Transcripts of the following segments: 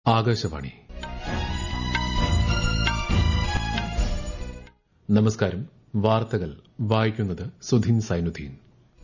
ആകാശവാണി നമസ്കാരം വാർത്തകൾ വായിക്കുന്നത് സുധീൻ സൈനുദ്ദീൻ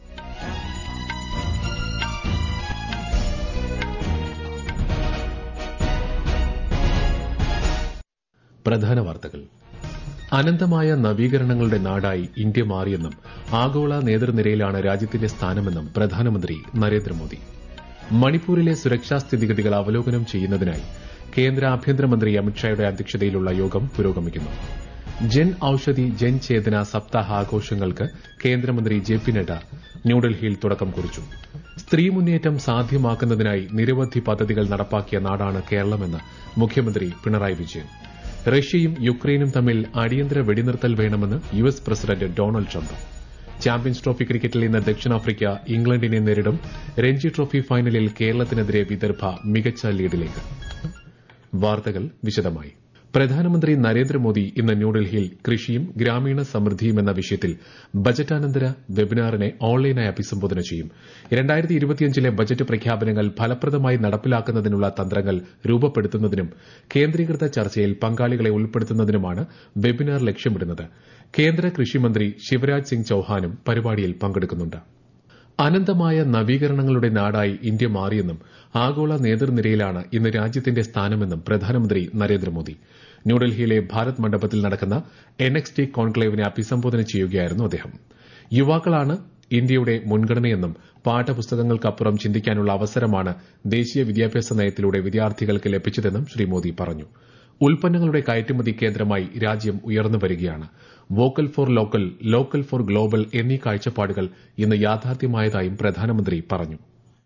പ്രധാന വാർത്തകൾ അനന്തമായ നവീകരണങ്ങളുടെ നാടായി ഇന്ത്യ മാറിയെന്നും ആഗോള നേതൃനിരയിലാണ് രാജ്യത്തിന്റെ സ്ഥാനമെന്നും പ്രധാനമന്ത്രി നരേന്ദ്രമോദി മണിപ്പൂരിലെ സുരക്ഷാ സ്ഥിതിഗതികൾ അവലോകനം ചെയ്യുന്നതിനായി കേന്ദ്ര ആഭ്യന്തരമന്ത്രി അമിത്ഷായുടെ അധ്യക്ഷതയിലുള്ള യോഗം പുരോഗമിക്കുന്നു ജൻ ഔഷധി ജൻ ചേതന സപ്താഹ ആഘോഷങ്ങൾക്ക് കേന്ദ്രമന്ത്രി ജെ പി നഡ്ഡ ന്യൂഡൽഹിയിൽ തുടക്കം കുറിച്ചു സ്ത്രീ മുന്നേറ്റം സാധ്യമാക്കുന്നതിനായി നിരവധി പദ്ധതികൾ നടപ്പാക്കിയ നാടാണ് കേരളമെന്ന് മുഖ്യമന്ത്രി പിണറായി വിജയൻ റഷ്യയും യുക്രൈനും തമ്മിൽ അടിയന്തര വെടിനിർത്തൽ വേണമെന്ന് U S president Donald Trump champions trophy ക്രിക്കറ്റിൽ ഇന്ന് ദക്ഷിണാഫ്രിക്ക ഇംഗ്ലണ്ടിനെ നേരിടും രഞ്ജി ട്രോഫി ഫൈനലിൽ കേരളത്തിനെതിരെ വിദർഭ മികച്ച ലീഡിലേക്ക് വാർത്തകൾ വിശദമായി പ്രധാനമന്ത്രി നരേന്ദ്രമോദി ഇന്ന് ന്യൂഡൽഹിയിൽ കൃഷിയും ഗ്രാമീണ സമൃദ്ധിയും എന്ന വിഷയത്തിൽ ബജറ്റാനന്തര വെബിനാറിനെ ഓൺലൈനായി അഭിസംബോധന ചെയ്യും രണ്ടായിരത്തി ഇരുപത്തിയഞ്ചിലെ ബജറ്റ് പ്രഖ്യാപനങ്ങൾ ഫലപ്രദമായി നടപ്പിലാക്കുന്നതിനുള്ള തന്ത്രങ്ങൾ രൂപപ്പെടുത്തുന്നതിനും കേന്ദ്രീകൃത ചർച്ചയിൽ പങ്കാളികളെ ഉൾപ്പെടുത്തുന്നതിനുമാണ് വെബിനാർ ലക്ഷ്യമിടുന്നത് കേന്ദ്ര കൃഷിമന്ത്രി ശിവരാജ് സിംഗ് ചൌഹാനും പരിപാടിയിൽ പങ്കെടുക്കുന്നുണ്ട് അനന്തമായ നവീകരണങ്ങളുടെ നാടായി ഇന്ത്യ മാറിയെന്നും ആഗോള നേതൃനിരയിലാണ് ഇന്ന് രാജ്യത്തിന്റെ സ്ഥാനമെന്നും പ്രധാനമന്ത്രി നരേന്ദ്രമോദി ന്യൂഡൽഹിയിലെ ഭാരത് മണ്ഡപത്തിൽ നടക്കുന്ന എൻ എക്സ് ടി കോൺക്ലേവിനെ അഭിസംബോധന ചെയ്യുകയായിരുന്നു അദ്ദേഹം യുവാക്കളാണ് ഇന്ത്യയുടെ മുൻഗണനയെന്നും പാഠപുസ്തകങ്ങൾക്കപ്പുറം ചിന്തിക്കാനുള്ള അവസരമാണ് ദേശീയ വിദ്യാഭ്യാസ നയത്തിലൂടെ വിദ്യാർത്ഥികൾക്ക് ലഭിച്ചതെന്നും ശ്രീ മോദി പറഞ്ഞു ഉൽപ്പന്നങ്ങളുടെ കയറ്റുമതി കേന്ദ്രമായി രാജ്യം ഉയർന്നു വരികയാണ് vocal for local local for global എന്നീ കാഴ്ചപ്പാടുകൾ ഇന്ന് യാഥാർത്ഥ്യമായതായും പ്രധാനമന്ത്രി പറഞ്ഞു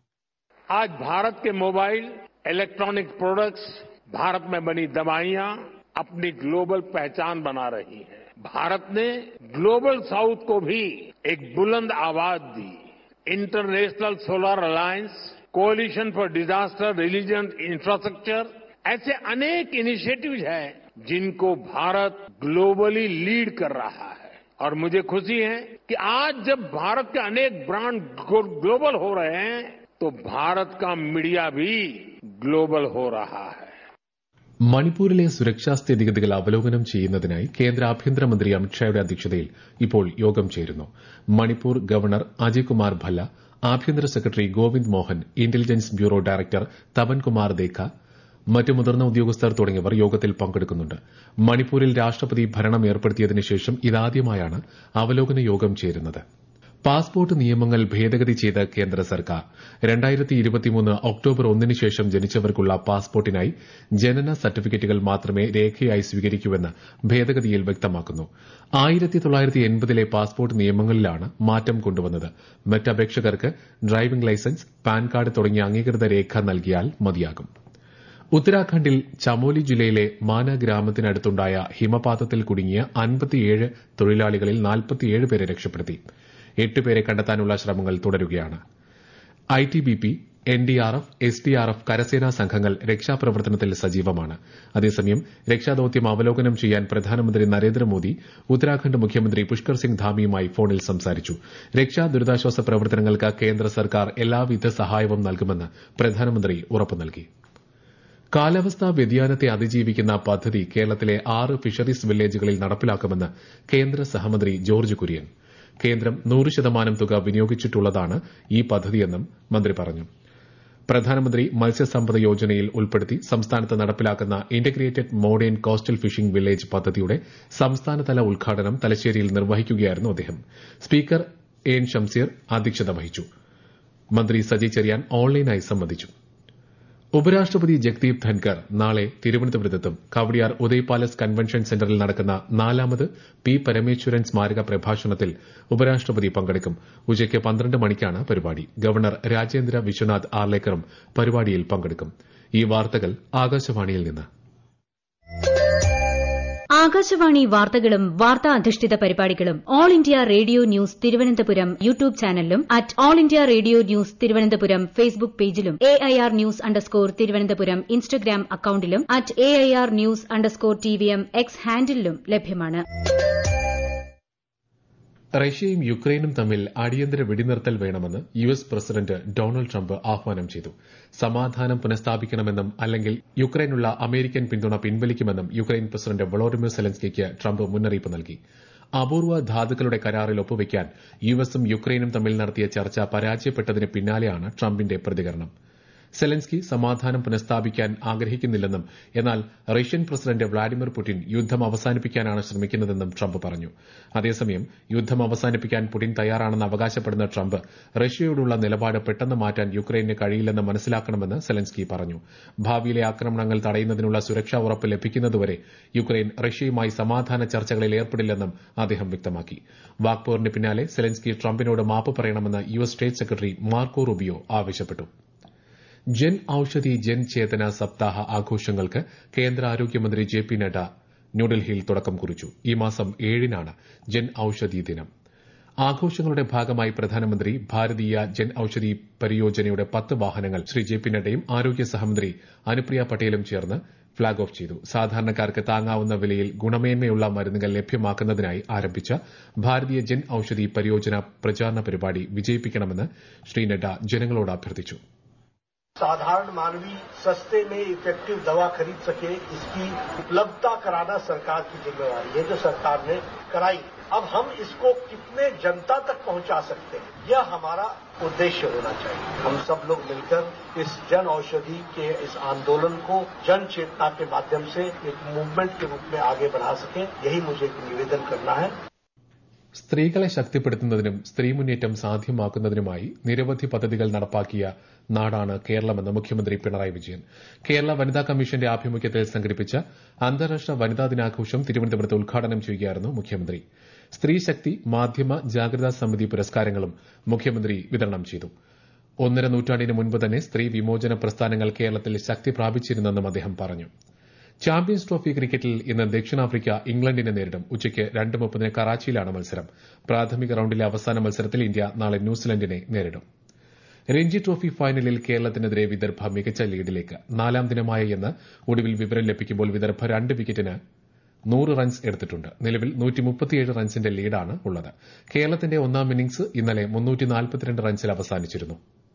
आज भारत के मोबाइल इलेक्ट्रॉनिक प्रोडक्ट्स भारत में बनी दवाइयां अपनी ग्लोबल पहचान बना रही हैं भारत ने ग्लोबल साउथ को भी एक बुलंद आवाज दी international solar alliance coalition for disaster resilient infrastructure ऐसे अनेक इनिशिएटिव्स हैं जिनको भारत ग्लोबली लीड कर रहा है और मुझे खुशी है कि आज जब भारत के अनेक ब्रांड ग्लोबल हो रहे हैं तो भारत का मीडिया भी ग्लोबल हो रहा है മണിപ്പൂരിലെ സുരക്ഷാ സ്ഥിതിഗതികൾ അവലോകനം ചെയ്യുന്നതിനായി കേന്ദ്ര ആഭ്യന്തരമന്ത്രി അമിത്ഷായുടെ അധ്യക്ഷതയിൽ ഇപ്പോൾ യോഗം ചേരുന്നു മണിപ്പൂർ ഗവർണർ അജയ് കുമാർ ഭല്ല ആഭ്യന്തര secretary Govind Mohan intelligence bureau director Tapan Kumar Deka മറ്റ് മുതിർന്ന ഉദ്യോഗസ്ഥർ തുടങ്ങിയവർ യോഗത്തിൽ പങ്കെടുക്കുന്നുണ്ട് മണിപ്പൂരിൽ രാഷ്ട്രപതി ഭരണം ഏർപ്പെടുത്തിയതിനു ശേഷം ഇതാദ്യമായാണ് അവലോകന യോഗം ചേരുന്നത് പാസ്പോർട്ട് നിയമങ്ങൾ ഭേദഗതി ചെയ്ത കേന്ദ്ര സർക്കാർ രണ്ടായിരത്തി ഇരുപത്തിമൂന്ന് ഒക്ടോബർ ഒന്നിന് ശേഷം ജനിച്ചവർക്കുള്ള പാസ്പോർട്ടിനായി ജനന സർട്ടിഫിക്കറ്റുകൾ മാത്രമേ രേഖയായി സ്വീകരിക്കൂവെന്ന് ഭേദഗതിയിൽ വ്യക്തമാക്കുന്നു ആയിരത്തി തൊള്ളായിരത്തി എൺപതിലെ പാസ്പോർട്ട് നിയമങ്ങളിലാണ് മാറ്റം കൊണ്ടുവന്നത് മറ്റപേക്ഷകർക്ക് ഡ്രൈവിംഗ് ലൈസൻസ് പാൻ കാർഡ് തുടങ്ങിയ അംഗീകൃത രേഖ നൽകിയാൽ മതിയാകും ഉത്തരാഖണ്ഡിൽ ചമോലി ജില്ലയിലെ മാന ഗ്രാമത്തിനടുത്തുണ്ടായ ഹിമപാതത്തിൽ കുടുങ്ങിയ അൻപത്തിയേഴ് തൊഴിലാളികളിൽ നാൽപ്പത്തിയേഴ് പേരെ രക്ഷപ്പെടുത്തി എട്ടുപേരെ കണ്ടെത്താനുള്ള ശ്രമങ്ങൾ തുടരുകയാണ് ഐടിബിപി എൻഡിആർഎഫ് എസ്ഡിആർഎഫ് കരസേനാ സംഘങ്ങൾ രക്ഷാപ്രവർത്തനത്തിൽ സജീവമാണ് അതേസമയം രക്ഷാദൌത്യം അവലോകനം ചെയ്യാൻ പ്രധാനമന്ത്രി നരേന്ദ്രമോദി ഉത്തരാഖണ്ഡ് മുഖ്യമന്ത്രി പുഷ്കർ സിംഗ് ധാമിയുമായി ഫോണിൽ സംസാരിച്ചു രക്ഷാ ദുരിതാശ്വാസ പ്രവർത്തനങ്ങൾക്ക് കേന്ദ്ര സർക്കാർ എല്ലാവിധ സഹായവും നൽകുമെന്ന് പ്രധാനമന്ത്രി ഉറപ്പു നൽകി കാലാവസ്ഥാ വ്യതിയാനത്തെ അതിജീവിക്കുന്ന പദ്ധതി കേരളത്തിലെ ആറ് ഫിഷറീസ് വില്ലേജുകളിൽ നടപ്പിലാക്കുമെന്ന് കേന്ദ്ര സഹമന്ത്രി ജോർജ് കുര്യൻ കേന്ദ്രം നൂറ് ശതമാനം തുക വിനിയോഗിച്ചിട്ടുള്ളതാണ് ഈ പദ്ധതിയെന്നും മന്ത്രി പറഞ്ഞു പ്രധാനമന്ത്രി മത്സ്യസമ്പദ യോജനയിൽ ഉൾപ്പെടുത്തി സംസ്ഥാനത്ത് നടപ്പിലാക്കുന്ന integrated modern coastal fishing village പദ്ധതിയുടെ സംസ്ഥാനതല ഉദ്ഘാടനം തലശ്ശേരിയിൽ നിർവഹിക്കുകയായിരുന്നു അദ്ദേഹം സ്പീക്കർ എൻ ഷംസീർ അധ്യക്ഷത വഹിച്ചു മന്ത്രി സജി ചെറിയാൻ ഓൺലൈനായി സംബന്ധിച്ചു ഉപരാഷ്ട്രപതി ജഗ്ദീപ് ധൻകർ നാളെ തിരുവനന്തപുരത്തെത്തും കവടിയാർ ഉദയ് പാലസ് കൺവെൻഷൻ സെന്ററിൽ നടക്കുന്ന നാലാമത് പി പരമേശ്വരൻ സ്മാരക പ്രഭാഷണത്തിൽ ഉപരാഷ്ട്രപതി പങ്കെടുക്കും ഉച്ചയ്ക്ക് പന്ത്രണ്ട് മണിക്കാണ് പരിപാടി ഗവർണർ രാജേന്ദ്ര വിശ്വനാഥ് ആർലേക്കറും പരിപാടിയിൽ പങ്കെടുക്കും ഈ വാർത്തകൾ ആകാശവാണിയിൽ നിന്ന് ആകാശവാണി വാർത്തകളും വാർത്താ അധിഷ്ഠിത പരിപാടികളും All India radio news Thiruvananthapuram YouTube ചാനലിലും at all India radio news Thiruvananthapuram Facebook പേജിലും A I R news underscore Thiruvananthapuram Instagram അക്കൌണ്ടിലും at A I R news underscore T V M X ഹാൻഡിലും ലഭ്യമാണ് റഷ്യയും യുക്രൈനും തമ്മിൽ അടിയന്തര വെടിനിർത്തൽ വേണമെന്ന് U S president Donald Trump ആഹ്വാനം ചെയ്തു സമാധാനം പുനഃസ്ഥാപിക്കണമെന്നും അല്ലെങ്കിൽ യുക്രൈനുള്ള അമേരിക്കൻ പിന്തുണ പിൻവലിക്കുമെന്നും യുക്രൈൻ പ്രസിഡന്റ് വളോഡിമിർ സെലൻസ്കിക്ക് ട്രംപ് മുന്നറിയിപ്പ് നൽകി അപൂർവ ധാതുക്കളുടെ കരാറിൽ ഒപ്പുവയ്ക്കാൻ യു എസും യുക്രൈനും തമ്മിൽ നടത്തിയ ചർച്ച പരാജയപ്പെട്ടതിന് പിന്നാലെയാണ് ട്രംപിന്റെ പ്രതികരണം സെലൻസ്കി സമാധാനം പുനഃസ്ഥാപിക്കാൻ ആഗ്രഹിക്കുന്നില്ലെന്നും എന്നാൽ റഷ്യൻ പ്രസിഡന്റ് വ്ളാഡിമിർ പുടിൻ യുദ്ധം അവസാനിപ്പിക്കാനാണ് ശ്രമിക്കുന്നതെന്നും ട്രംപ് പറഞ്ഞു അതേസമയം യുദ്ധം അവസാനിപ്പിക്കാൻ പുടിൻ തയ്യാറാണെന്ന് അവകാശപ്പെടുന്ന ട്രംപ് റഷ്യയോടുള്ള നിലപാട് പെട്ടെന്ന് മാറ്റാൻ യുക്രൈന് കഴിയില്ലെന്ന് മനസ്സിലാക്കണമെന്ന് സെലൻസ്കി പറഞ്ഞു ഭാവിയിലെ ആക്രമണങ്ങൾ തടയുന്നതിനുള്ള സുരക്ഷാ ഉറപ്പ് ലഭിക്കുന്നതുവരെ യുക്രൈൻ റഷ്യയുമായി സമാധാന ചർച്ചകളിൽ ഏർപ്പെടില്ലെന്നും അദ്ദേഹം വ്യക്തമാക്കി വാക്പോറിന് പിന്നാലെ സെലൻസ്കി ട്രംപിനോട് മാപ്പ് പറയണമെന്ന് U S state secretary Marco Rubio ആവശ്യപ്പെട്ടു ജൻ ഔഷധി ജൻ ചേതന സപ്താഹ ആഘോഷങ്ങൾക്ക് കേന്ദ്ര ആരോഗ്യമന്ത്രി ജെ പി നഡ്ഡ ന്യൂഡൽഹിയിൽ തുടക്കം കുറിച്ചു ഈ മാസം ഏഴിനാണ് ജൻ ഔഷധി ദിനം ആഘോഷങ്ങളുടെ ഭാഗമായി പ്രധാനമന്ത്രി ഭാരതീയ ജൻ ഔഷധി പരിയോജനയുടെ പത്ത് വാഹനങ്ങൾ ശ്രീ ജെ പി നഡ്ഡയും ആരോഗ്യ സഹമന്ത്രി അനുപ്രിയ പട്ടേലും ചേർന്ന് ഫ്ളാഗ് ഓഫ് ചെയ്തു സാധാരണക്കാർക്ക് താങ്ങാവുന്ന വിലയിൽ ഗുണമേന്മയുള്ള മരുന്നുകൾ ലഭ്യമാക്കുന്നതിനായി ആരംഭിച്ച ഭാരതീയ ജൻ ഔഷധി പരിയോജന പ്രചാരണ പരിപാടി വിജയിപ്പിക്കണമെന്ന് ശ്രീ നഡ്ഡ ജനങ്ങളോട് അഭ്യർത്ഥിച്ചു साधारण मानवी सस्ते में इफेक्टिव दवा खरीद सके इसकी उपलब्धता कराना सरकार की जिम्मेवारी है जो सरकार ने कराई अब हम इसको कितने जनता तक पहुंचा सकते हैं यह हमारा उद्देश्य होना चाहिए हम सब लोग मिलकर इस जन औषधि के इस आंदोलन को जन चेतना के माध्यम से एक मूवमेंट के रूप में आगे बढ़ा सकें यही मुझे एक निवेदन करना है സ്ത്രീകളെ ശക്തിപ്പെടുത്തുന്നതിനും സ്ത്രീ മുന്നേറ്റം സാധ്യമാക്കുന്നതിനുമായി നിരവധി പദ്ധതികൾ നടപ്പാക്കിയ നാടാണ് കേരളമെന്ന് മുഖ്യമന്ത്രി പിണറായി വിജയൻ കേരള വനിതാ കമ്മീഷന്റെ ആഭിമുഖ്യത്തിൽ സംഘടിപ്പിച്ച അന്താരാഷ്ട്ര വനിതാ ദിനാഘോഷം തിരുവനന്തപുരത്ത് ഉദ്ഘാടനം ചെയ്യുകയായിരുന്നു മുഖ്യമന്ത്രി സ്ത്രീ ശക്തി മാധ്യമ ജാഗ്രതാ സമിതി പുരസ്കാരങ്ങളും മുഖ്യമന്ത്രി വിതരണം ചെയ്തു ഒന്നര നൂറ്റാണ്ടിന് മുൻപ് തന്നെ സ്ത്രീ വിമോചന പ്രസ്ഥാനങ്ങൾ കേരളത്തിൽ ശക്തി പ്രാപിച്ചിരുന്നെന്നും അദ്ദേഹം പറഞ്ഞു ചാമ്പ്യൻസ് ട്രോഫി ക്രിക്കറ്റിൽ ഇന്ന് ദക്ഷിണാഫ്രിക്ക ഇംഗ്ലണ്ടിനെ നേരിടും ഉച്ചയ്ക്ക് രണ്ട് മുപ്പതിന് കറാച്ചിയിലാണ് മത്സരം പ്രാഥമിക റൌണ്ടിലെ അവസാന മത്സരത്തിൽ ഇന്ത്യ നാളെ ന്യൂസിലൻഡിനെ നേരിടും രഞ്ജി ട്രോഫി ഫൈനലിൽ കേരളത്തിനെതിരെ വിദർഭ മികച്ച ലീഡിലേക്ക് നാലാം ദിനമായ ഇന്ന് ഒടുവിൽ വിവരം ലഭിക്കുമ്പോൾ വിദർഭ രണ്ട് വിക്കറ്റിന് നൂറ് റൺസ് എടുത്തിട്ടുണ്ട് നിലവിൽ റൺസിന്റെ ലീഡാണ് ഉള്ളത് കേരളത്തിന്റെ ഒന്നാം ഇന്നിംഗ്സ് ഇന്നലെ റൺസിൽ അവസാനിച്ചിരുന്നു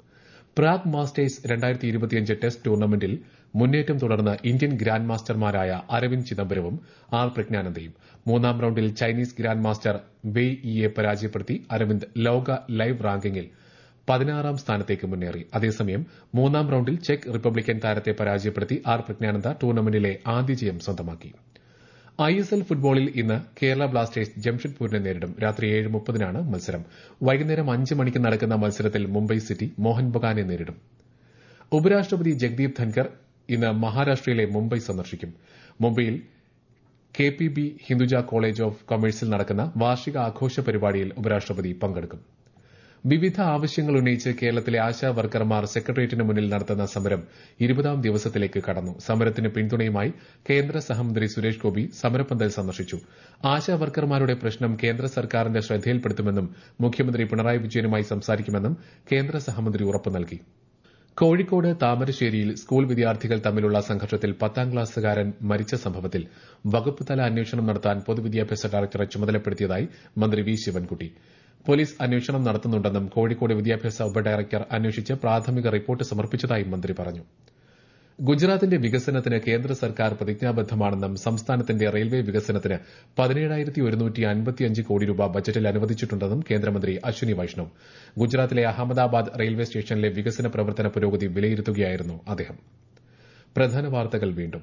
പ്രാഗ് മാസ്റ്റേഴ്സ് രണ്ടായിരത്തി ഇരുപത്തിയഞ്ച് ടെസ്റ്റ് ടൂർണമെന്റിൽ മുന്നേറ്റം തുടർന്ന് ഇന്ത്യൻ ഗ്രാൻഡ് മാസ്റ്റർമാരായ അരവിന്ദ് ചിദംബരവും ആർ പ്രജ്ഞാനന്ദയും മൂന്നാം റൌണ്ടിൽ ചൈനീസ് ഗ്രാൻഡ് മാസ്റ്റർ വെയ് ഇയെ പരാജയപ്പെടുത്തി അരവിന്ദ് ലോക ലൈവ് റാങ്കിങ്ങിൽ പതിനാറാം സ്ഥാനത്തേക്ക് മുന്നേറി അതേസമയം മൂന്നാം റൌണ്ടിൽ ചെക്ക് റിപ്പബ്ലിക്കൻ താരത്തെ പരാജയപ്പെടുത്തി ആർ പ്രജ്ഞാനന്ദ ടൂർണമെന്റിലെ ആദ്യ ജയം സ്വന്തമാക്കി ഐ എസ് എൽ ഫുട്ബോളിൽ ഇന്ന് കേരള ബ്ലാസ്റ്റേഴ്സ് ജംഷഡ്പൂരിനെ നേരിടും രാത്രി ഏഴ് മുപ്പതിനാണ് മത്സരം വൈകുന്നേരം അഞ്ച് മണിക്ക് നടക്കുന്ന മത്സരത്തിൽ മുംബൈ സിറ്റി മോഹൻ ബഗാനെ നേരിടും ഉപരാഷ്ട്രപതി ജഗ്ദീപ് ധൻകർ ഇന്ന് മഹാരാഷ്ട്രയിലെ മുംബൈ സന്ദർശിക്കും മുംബൈയിൽ K P B Hinduja college of കൊമേഴ്സിൽ നടക്കുന്ന വാർഷിക ആഘോഷ പരിപാടിയിൽ ഉപരാഷ്ട്രപതി പങ്കെടുക്കും വിവിധ ആവശ്യങ്ങൾ ഉന്നയിച്ച് കേരളത്തിലെ ആശാ വർക്കർമാർ സെക്രട്ടേറിയറ്റിന് മുന്നിൽ നടത്തുന്ന സമരം ഇരുപതാം ദിവസത്തിലേക്ക് കടന്നു സമരത്തിന് പിന്തുണയുമായി കേന്ദ്ര സഹമന്ത്രി സുരേഷ് ഗോപി സമരപ്പന്തൽ സന്ദർശിച്ചു ആശാ വർക്കർമാരുടെ പ്രശ്നം കേന്ദ്ര സർക്കാരിന്റെ ശ്രദ്ധയിൽപ്പെടുത്തുമെന്നും മുഖ്യമന്ത്രി പിണറായി വിജയനുമായി സംസാരിക്കുമെന്നും കേന്ദ്ര സഹമന്ത്രി ഉറപ്പു നൽകി കോഴിക്കോട് താമരശ്ശേരിയിൽ സ്കൂൾ വിദ്യാർത്ഥികൾ തമ്മിലുള്ള സംഘർഷത്തിൽ പത്താം ക്ലാസ്സുകാരൻ മരിച്ച സംഭവത്തിൽ വകുപ്പ് തല അന്വേഷണം നടത്താൻ പൊതുവിദ്യാഭ്യാസ ഡയറക്ടറെ ചുമതലപ്പെടുത്തിയതായി മന്ത്രി വി ശിവൻകുട്ടി പോലീസ് അന്വേഷണം നടത്തുന്നുണ്ടെന്നും കോഴിക്കോട് വിദ്യാഭ്യാസ ഉപഡയറക്ടർ അന്വേഷിച്ച് പ്രാഥമിക റിപ്പോർട്ട് സമർപ്പിച്ചതായും മന്ത്രി പറഞ്ഞു ഗുജറാത്തിന്റെ വികസനത്തിന് കേന്ദ്ര സർക്കാർ പ്രതിജ്ഞാബദ്ധമാണെന്നും സംസ്ഥാനത്തിന്റെ റെയിൽവേ വികസനത്തിന് പതിനേഴായിരത്തി ഒരുന്നൂറ്റി അൻപത്തിയഞ്ച് കോടി രൂപ ബജറ്റിൽ അനുവദിച്ചിട്ടുണ്ടെന്നും കേന്ദ്രമന്ത്രി അശ്വിനി വൈഷ്ണവ് ഗുജറാത്തിലെ അഹമ്മദാബാദ് റെയിൽവേ സ്റ്റേഷനിലെ വികസന പ്രവർത്തന പുരോഗതി വിലയിരുത്തുകയായിരുന്നു അദ്ദേഹം പ്രധാന വാർത്തകൾ വീണ്ടും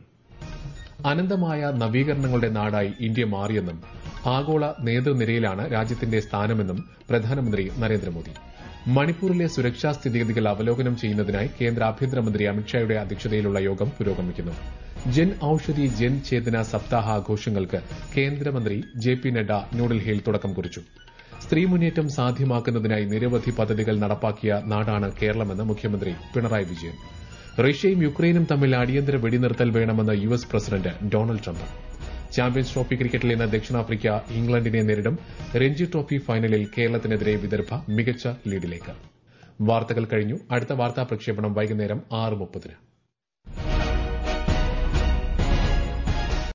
അനന്തമായ നവീകരണങ്ങളുടെ നാടായി ഇന്ത്യ മാറിയെന്നും ആഗോള നേതൃനിരയിലാണ് രാജ്യത്തിന്റെ സ്ഥാനമെന്നും പ്രധാനമന്ത്രി നരേന്ദ്രമോദി മണിപ്പൂരിലെ സുരക്ഷാ സ്ഥിതിഗതികൾ അവലോകനം ചെയ്യുന്നതിനായി കേന്ദ്ര ആഭ്യന്തരമന്ത്രി അമിത്ഷായുടെ അധ്യക്ഷതയിലുള്ള യോഗം പുരോഗമിക്കുന്നു ജൻ ഔഷധി ജൻ ചേതന സപ്താഹ ആഘോഷങ്ങൾക്ക് കേന്ദ്രമന്ത്രി ജെ പി നഡ്ഡ ന്യൂഡൽഹിയിൽ തുടക്കം കുറിച്ചു സ്ത്രീ മുന്നേറ്റം സാധ്യമാക്കുന്നതിനായി നിരവധി പദ്ധതികൾ നടപ്പാക്കിയ നാടാണ് കേരളമെന്ന് മുഖ്യമന്ത്രി പിണറായി വിജയൻ റഷ്യയും യുക്രൈനും തമ്മിൽ അടിയന്തര വെടിനിർത്തൽ വേണമെന്ന് U S president Donald Trump champions trophy ക്രിക്കറ്റിൽ ഇന്ന് ദക്ഷിണാഫ്രിക്ക ഇംഗ്ലണ്ടിനെ നേരിടും രഞ്ജി ട്രോഫി ഫൈനലിൽ കേരളത്തിനെതിരെ വിദർഭ മികച്ച ലീഡിലേക്ക് വാർത്തകൾ കഴിഞ്ഞു അടുത്ത വാർത്താ പ്രക്ഷേപണം വൈകുന്നേരം ആറ് മുപ്പതിന്